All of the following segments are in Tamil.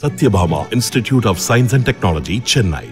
Satyabhama Institute of Science and Technology, Chennai.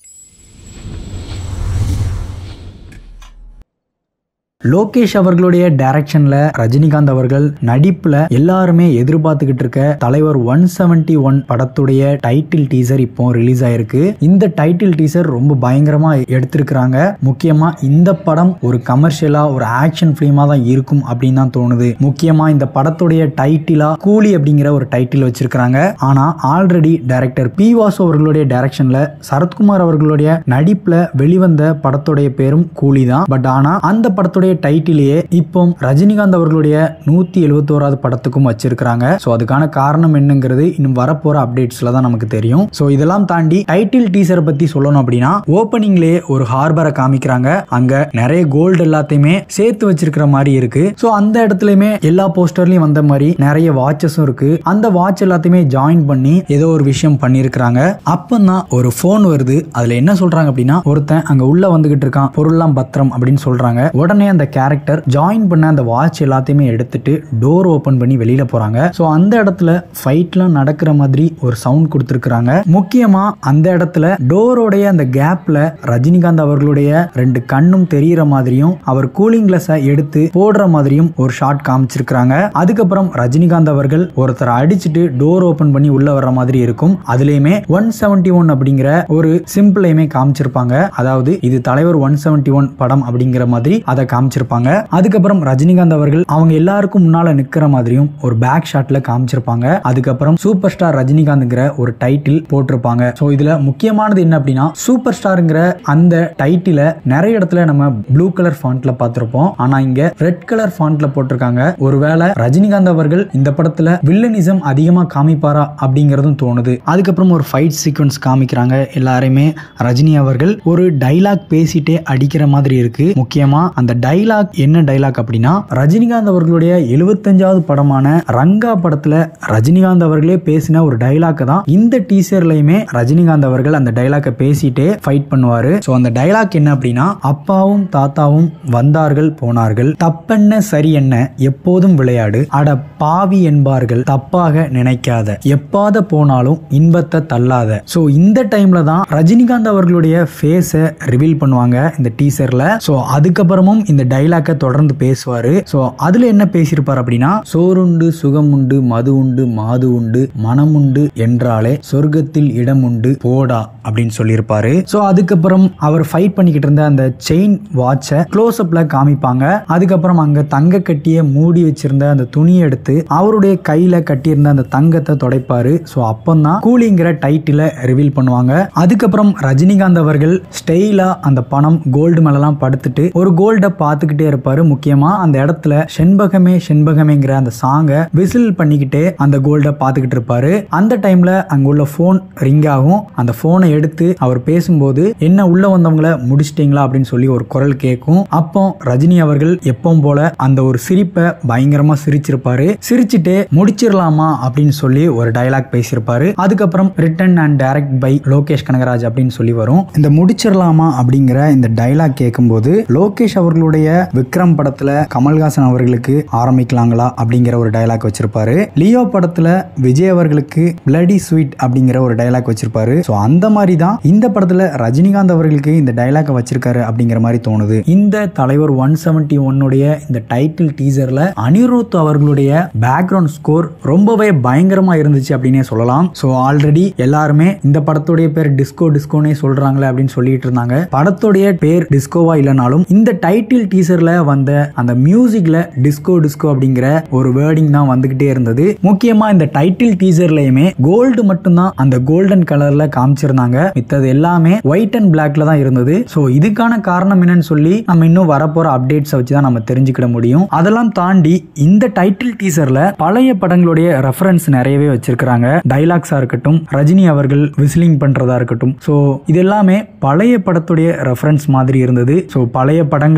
Lokesh அவர்களுடைய டைரக்ஷன்ல ரஜினிகாந்த் அவர்கள் நடிப்புல எல்லாருமே எதிர்பார்த்துக்கிட்டு இருக்க தலைவர் ஒன் செவன்டி ஒன் படத்துடைய டைட்டில் டீசர் இப்போ ரிலீஸ் ஆயிருக்கு இந்த டைட்டில் டீசர் ரொம்ப பயங்கரமா எடுத்திருக்கிறாங்க முக்கியமா இந்த படம் ஒரு கமர்ஷியலா ஒரு ஆக்ஷன் பிலிமா தான் இருக்கும் அப்படின்னு தான் தோணுது முக்கியமா இந்த படத்துடைய டைட்டிலா கூலி அப்படிங்கிற ஒரு டைட்டில் வச்சிருக்கிறாங்க ஆனா ஆல்ரெடி டைரக்டர் பி வாசு அவர்களுடைய டைரக்ஷன்ல சரத்குமார் அவர்களுடைய நடிப்புல வெளிவந்த படத்துடைய பேரும் கூலி தான் பட் ஆனா அந்த படத்துடைய டைட்டிலேயே இப்போ ரஜினிகாந்த் அவர்களுடைய நூத்தி எழுபத்தோராது படத்துக்கும் வச்சிருக்கிறாங்க ஸோ அதுக்கான காரணம் என்னங்கிறது இன்னும் வரப்போற அப்டேட்ஸ்ல தான் நமக்கு தெரியும் ஸோ இதெல்லாம் தாண்டி டைட்டில் டீசரை பத்தி சொல்லணும் அப்படின்னா ஓப்பனிங்லேயே ஒரு ஹார்பரை காமிக்கிறாங்க அங்க நிறைய கோல்டு எல்லாத்தையுமே சேர்த்து வச்சிருக்கிற மாதிரி இருக்கு ஸோ அந்த இடத்துலயுமே எல்லா போஸ்டர்லயும் வந்த மாதிரி நிறைய வாட்சஸும் இருக்கு அந்த வாட்ச் எல்லாத்தையுமே ஜாயின் பண்ணி ஏதோ ஒரு விஷயம் பண்ணியிருக்கிறாங்க அப்பதான் ஒரு ஃபோன் வருது அதுல என்ன சொல்றாங்க அப்படின்னா ஒருத்தன் அங்க உள்ள வந்துகிட்டு இருக்கான் பொருள்லாம் பத்திரம் அப்படின்னு சொல்றாங்க உடனே அந்த கேரக்டர் ஜாயின் பண்ண அந்த வாட்ச் எல்லாத்தையுமே எடுத்துட்டு டோர் ஓபன் பண்ணி வெளியில போறாங்க ஸோ அந்த இடத்துல ஃபைட்லாம் நடக்கிற மாதிரி ஒரு சவுண்ட் கொடுத்துருக்காங்க முக்கியமா அந்த இடத்துல டோரோடைய அந்த கேப்ல ரஜினிகாந்த் அவர்களுடைய ரெண்டு கண்ணும் தெரியற மாதிரியும் அவர் கூலிங் கிளாஸை எடுத்து போடுற மாதிரியும் ஒரு ஷாட் காமிச்சிருக்கிறாங்க அதுக்கப்புறம் ரஜினிகாந்த் அவர்கள் ஒருத்தரை அடிச்சுட்டு டோர் ஓபன் பண்ணி உள்ள வர்ற மாதிரி இருக்கும் அதுலயுமே ஒன் செவன்டி ஒன் அப்படிங்கிற ஒரு சிம்பிளையுமே காமிச்சிருப்பாங்க அதாவது இது தலைவர் ஒன் செவன்டி ஒன் படம் அப்படிங்கிற மாதிரி அதை காமிச்சிருப்பாங்க அதுக்கப்புறம் ரஜினிகாந்த் அவர்கள் அவங்க எல்லாருக்கும் முன்னால நிக்கிற மாதிரியும் ஒரு பேக் ஷாட்ல காமிச்சிருப்பாங்க அதுக்கப்புறம் சூப்பர் ஸ்டார் ரஜினிகாந்த்ங்கிற ஒரு டைட்டில் போட்டிருப்பாங்க ஸோ இதுல முக்கியமானது என்ன அப்படின்னா சூப்பர் ஸ்டாருங்கிற அந்த டைட்டில நிறைய இடத்துல நம்ம ப்ளூ கலர் ஃபாண்ட்ல பார்த்திருப்போம் ஆனா இங்க ரெட் கலர் ஃபாண்ட்ல போட்டிருக்காங்க ஒருவேளை ரஜினிகாந்த் அவர்கள் இந்த படத்துல வில்லனிசம் அதிகமா காமிப்பாரா அப்படிங்கறதும் தோணுது அதுக்கப்புறம் ஒரு ஃபைட் சீக்வன்ஸ் காமிக்கிறாங்க எல்லாரையுமே ரஜினி அவர்கள் ஒரு டைலாக் பேசிட்டே அடிக்கிற மாதிரி இருக்கு முக்கியமா அந்த டைலாக் என்ன டைலாக் அப்படின்னா ரஜினிகாந்த் அவர்களுடைய எழுபத்தஞ்சாவது படமான ரங்கா படத்துல ரஜினிகாந்த் அவர்களே பேசின ஒரு டைலாக் தான் இந்த டீசர்லயுமே ரஜினிகாந்த் அவர்கள் அந்த டைலாக்கை பேசிட்டே ஃபைட் பண்ணுவாரு ஸோ அந்த டைலாக் என்ன அப்படின்னா அப்பாவும் தாத்தாவும் வந்தார்கள் போனார்கள் தப்பென்ன சரி என்ன எப்போதும் விளையாடு அட பாவி என்பார்கள் தப்பாக நினைக்காத எப்பாத போனாலும் இன்பத்தை தள்ளாத ஸோ இந்த டைம்ல தான் ரஜினிகாந்த் அவர்களுடைய ஃபேஸை ரிவீல் பண்ணுவாங்க இந்த டீசர்ல ஸோ அதுக்கப்புறமும் இந்த டைலாக்கை தொடர்ந்து பேசுவாரு ஸோ அதுல என்ன பேசியிருப்பார் அப்படின்னா சோறுண்டு சுகம் உண்டு மது உண்டு மாது உண்டு மனம் உண்டு என்றாலே சொர்க்கத்தில் இடம் உண்டு போடா அப்படின்னு சொல்லியிருப்பாரு ஸோ அதுக்கப்புறம் அவர் ஃபைட் பண்ணிக்கிட்டு இருந்த அந்த செயின் வாட்சை க்ளோஸ் அப்ல காமிப்பாங்க அதுக்கப்புறம் அங்க தங்க கட்டிய மூடி வச்சிருந்த அந்த துணியை எடுத்து அவருடைய கையில கட்டியிருந்த அந்த தங்கத்தை துடைப்பாரு ஸோ அப்பந்தான் கூலிங்கிற டைட்டில ரிவீல் பண்ணுவாங்க அதுக்கப்புறம் ரஜினிகாந்த் அவர்கள் ஸ்டெயிலா அந்த பணம் கோல்டு மேலலாம் படுத்துட்டு ஒரு கோல்டை பார்த்துக்கிட்டே இருப்பாரு முக்கியமா அந்த இடத்துல செண்பகமே செண்பகமேங்கிற அந்த சாங்கை விசில் பண்ணிக்கிட்டே அந்த கோல்டை பார்த்துக்கிட்டு இருப்பாரு அந்த டைம்ல அங்க உள்ள ஃபோன் ரிங் ஆகும் அந்த போனை எடுத்து அவர் பேசும்போது என்ன உள்ள வந்தவங்கள முடிச்சிட்டீங்களா அப்படின்னு சொல்லி ஒரு குரல் கேட்கும் அப்போ ரஜினி அவர்கள் எப்பவும் போல அந்த ஒரு சிரிப்பை பயங்கரமா சிரிச்சிருப்பாரு சிரிச்சிட்டு முடிச்சிடலாமா அப்படின்னு சொல்லி ஒரு டயலாக் பேசியிருப்பாரு அதுக்கப்புறம் written and directed by Lokesh Kanagaraj அப்படின்னு சொல்லி வரும் இந்த முடிச்சிடலாமா அப்படிங்கிற இந்த டைலாக் கேட்கும்போது லோகேஷ் அவர்களுடைய விக்ரம் படத்துல கமல்ஹாசன் அவர்களுக்கு ஆரம்பிக்கலாங்களா அப்படிங்கிற ஒரு டைலாக் வச்சிருப்பாரு லியோ படத்துல விஜய் அவர்களுக்கு பிளடி ஸ்வீட் அப்படிங்கிற ஒரு டைலாக் வச்சிருப்பாரு ஸோ அந்த மாதிரி தான் இந்த படத்துல ரஜினிகாந்த் அவர்களுக்கு இந்த டைலாக் வச்சிருக்காரு அப்படிங்கிற மாதிரி தோணுது இந்த தலைவர் ஒன் செவன்டி ஒன்னுடைய இந்த டைட்டில் டீசர்ல அனிருத் அவர்களுடைய பேக்ரவுண்ட் ஸ்கோர் ரொம்பவே பயங்கரமா இருந்துச்சு அப்படின்னே சொல்லலாம் ஸோ ஆல்ரெடி எல்லாருமே இந்த படத்துடைய பேர் டிஸ்கோ டிஸ்கோனே சொல்றாங்களே அப்படின்னு சொல்லிட்டு இருந்தாங்க படத்துடைய பேர் டிஸ்கோவா இல்லைனாலும் இந்த டைட்டில் டீசர்ல வந்த அந்த மியூசிக்ல டிஸ்கோ டிஸ்கோ அப்படிங்கிற ஒரு வேர்டிங் தான் வந்துகிட்டே இருந்தது முக்கியமா இந்த டைட்டில் டீசர்லயுமே கோல்டு மட்டும்தான் அந்த கோல்டன் கலர்ல காமிச்சிருந்தாங்க மித்தது எல்லாமே ஒயிட் அண்ட் பிளாக்ல தான் இருந்தது ஸோ இதுக்கான காரணம் என்னன்னு சொல்லி நம்ம இன்னும் வரப்போற அப்டேட்ஸை வச்சு தான் நம்ம தெரிஞ்சுக்கிட முடியும் அதெல்லாம் தாண்டி இந்த டைட்டில் டீசர்ல பழைய படங்களுடைய ரெஃபரன்ஸ் நிறையவே வச்சிருக்கிறாங்க டைலாக்ஸா இருக்கட்டும் ரஜினி அவர்கள் விசிலிங் பண்றதா இருக்கட்டும் ஸோ இது எல்லாமே பழைய படத்துடைய ரெஃபரன்ஸ் மாதிரி இருந்தது ஸோ பழைய படங்கள்லயுமே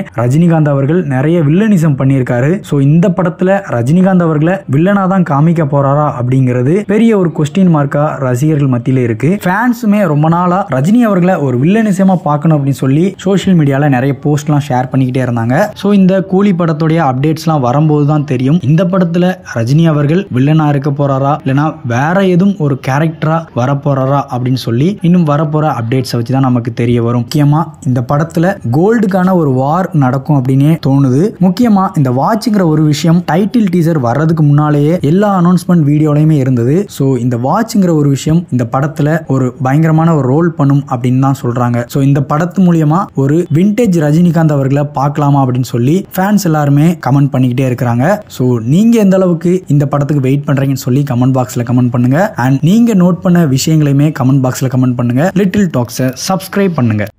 ரஜினிகாந்த் அவர்கள் நிறைய வில்லனிசம் பண்ணியிருக்காரு ஸோ இந்த படத்துல ரஜினிகாந்த் அவர்களை வில்லனா தான் காமிக்க போறாரா அப்படிங்கிறது பெரிய ஒரு கொஸ்டின் மார்க்கா ரசிகர்கள் மத்தியில இருக்கு ஃபேன்ஸுமே ரொம்ப நாளா ரஜினி அவர்களை ஒரு வில்லனிசமா பார்க்கணும் அப்படின்னு சொல்லி சோஷியல் மீடியால நிறைய போஸ்ட்லாம் ஷேர் பண்ணிக்கிட்டே இருந்தாங்க ஸோ இந்த கூலி படத்துடைய அப்டேட்ஸ்லாம் வரும்போது தான் தெரியும் இந்த படத்துல ரஜினி அவர்கள் வில்லனா இருக்க போறாரா இல்லைனா வேற எதுவும் ஒரு கேரக்டரா வர போறாரா அப்படின்னு சொல்லி இன்னும் வரப்போற அப்டேட்ஸை வச்சு தான் நமக்கு தெரிய வரும் முக்கியமா இந்த படத்துல கோல்டுக்கான ஒரு வார் நடக்கும் அப்படின்னே தோணுது முக்கியமா இந்த வாட்ச்ங்கிற ஒரு விஷயம் டைட்டில் டீசர் வர்றதுக்கு முன்னாலேயே எல்லா அனௌன்ஸ்மெண்ட் வீடியோலையுமே இருந்தது ஸோ இந்த வாட்ச்ங்கிற ஒரு விஷயம் இந்த படத்துல ஒரு பயங்கரமான ஒரு ரோல் பண்ணும் அப்படின்னு தான் சொல்றாங்க ஸோ இந்த படத்து மூலியமா ஒரு விண்டேஜ் ரஜினிகாந்த் அவர்களை பார்க்கலாமா அப்படின்னு சொல்லி ஃபேன்ஸ் எல்லாருமே கமெண்ட் பண்ணிக்கிட்டே இருக்கிறாங்க ஸோ நீங்க எந்த அளவுக்கு இந்த படத்துக்கு வெயிட் பண்றீங்கன்னு சொல்லி கமெண்ட் பாக்ஸ்ல கமெண்ட் பண்ணுங்க அண்ட் நீங்க நோட் பண்ண விஷயங்களையுமே கமெண்ட் பாக்ஸ்ல கமெண்ட் பண்ணுங்க லிட்டில் டாக்ஸை சப்ஸ்கிரைப் பண்ணுங்க